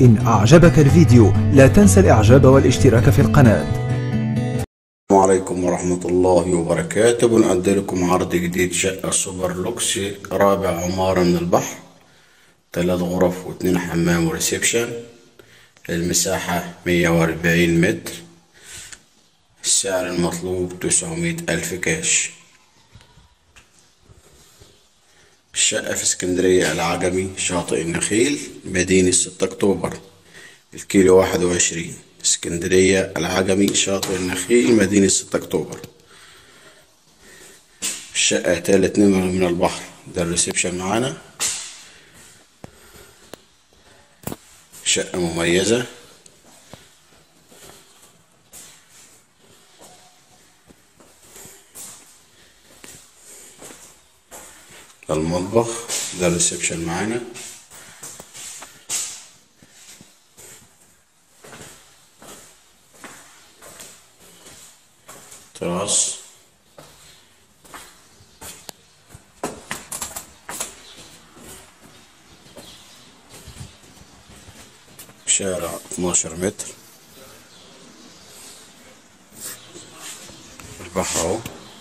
إن أعجبك الفيديو لا تنسى الإعجاب والاشتراك في القناة السلام عليكم ورحمة الله وبركاته بنقدم لكم عرض جديد شقة سوبر لوكس رابع عمارة من البحر ثلاث غرف واتنين حمام وريسبشن المساحة مية وأربعين متر السعر المطلوب تسعمية ألف كاش الشقة في اسكندرية العجمي شاطئ النخيل مدينة ستة أكتوبر الكيلو واحد وعشرين اسكندرية العجمي شاطئ النخيل مدينة ستة أكتوبر الشقة تالت نمرة من البحر ده الريسبشن معانا شقة مميزة ده المطبخ ده الريسبشن معانا تراس شارع 12 متر البحر اهو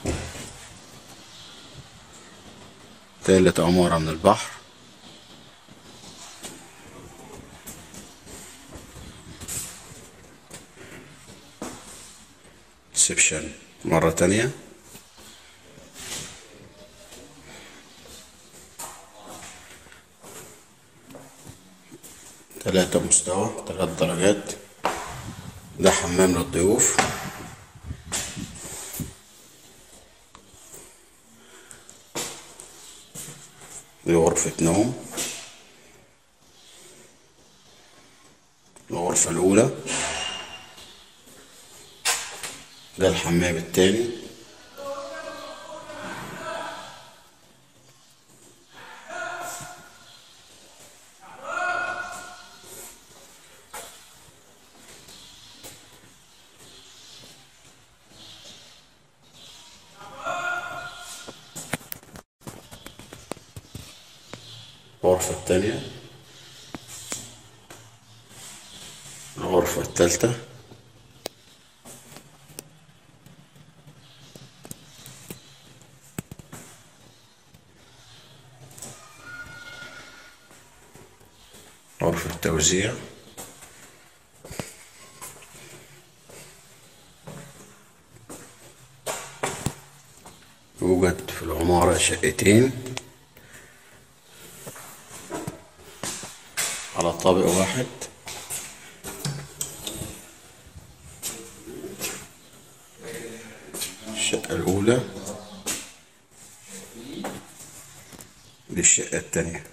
تالت عمارة من البحر ريسبشن مرة تانية تلاتة مستوى تلات درجات ده حمام للضيوف دي غرفة نوم الغرفة الأولى ده الحمام التاني الغرفة التانية الغرفة التالتة غرفة توزيع يوجد في العمارة شقتين على طابق واحد الشقة الأولى دي الشقة التانية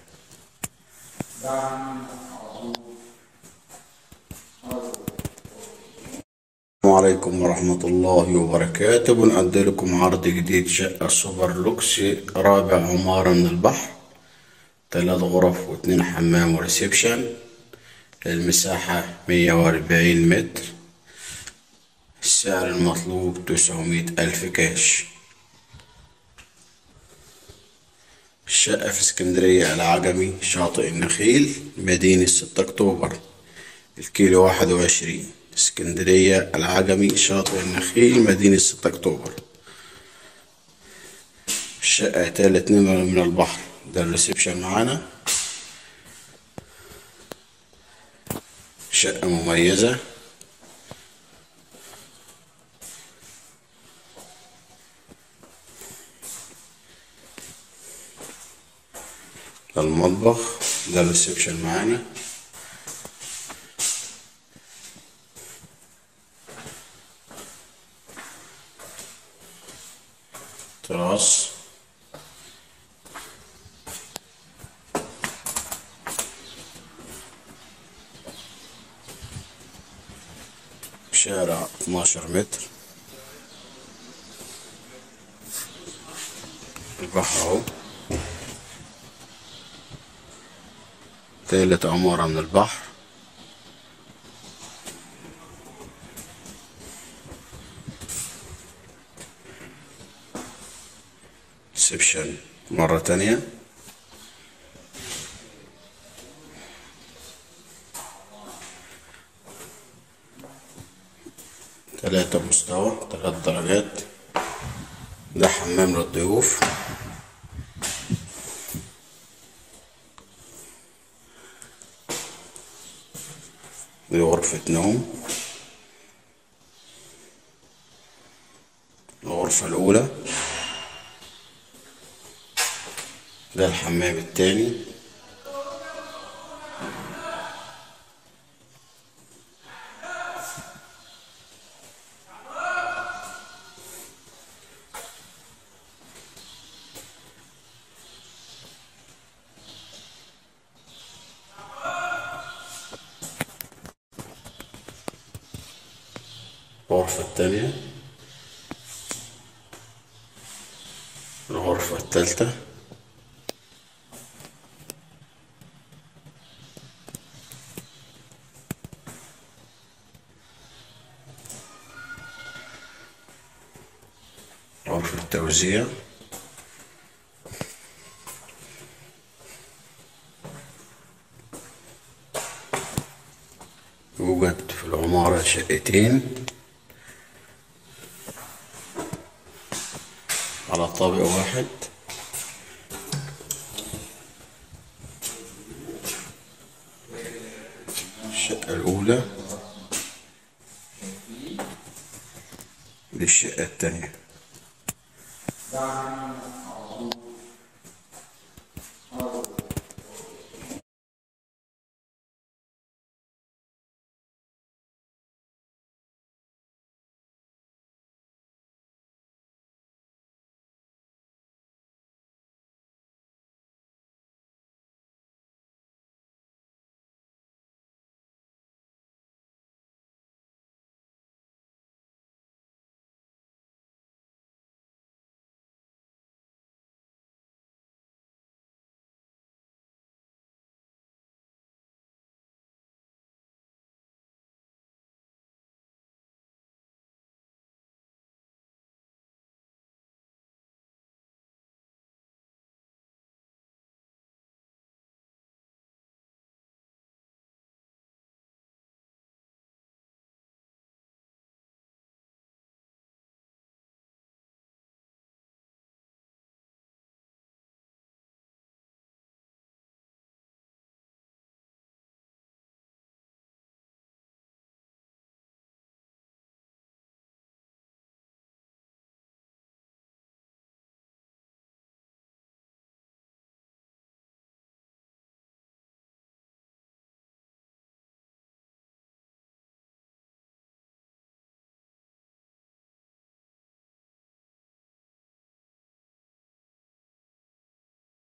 السلام عليكم ورحمة الله وبركاته بنقدم لكم عرض جديد شقة سوبر لوكس رابع عمارة من البحر تلات غرف واتنين حمام وريسبشن المساحة مية وأربعين متر السعر المطلوب تسعمية ألف كاش الشقة في اسكندرية العجمي شاطئ النخيل مدينة ستة أكتوبر الكيلو واحد وعشرين اسكندرية العجمي شاطئ النخيل مدينة ستة أكتوبر الشقة تالت نمرة من البحر ده الريسبشن معانا شقة مميزة ده المطبخ ده الريسبشن معانا تراس شارع 12 متر البحر اهو تالت عمارة من البحر ريسبشن مرة تانية تلاتة مستوى تلات درجات ده حمام للضيوف دي غرفة نوم الغرفة الأولى ده الحمام التاني الغرفة التانية الغرفة التالتة غرفة التوزيع يوجد في العمارة شقتين على طابق واحد الشقة الأولى دي الشقة التانية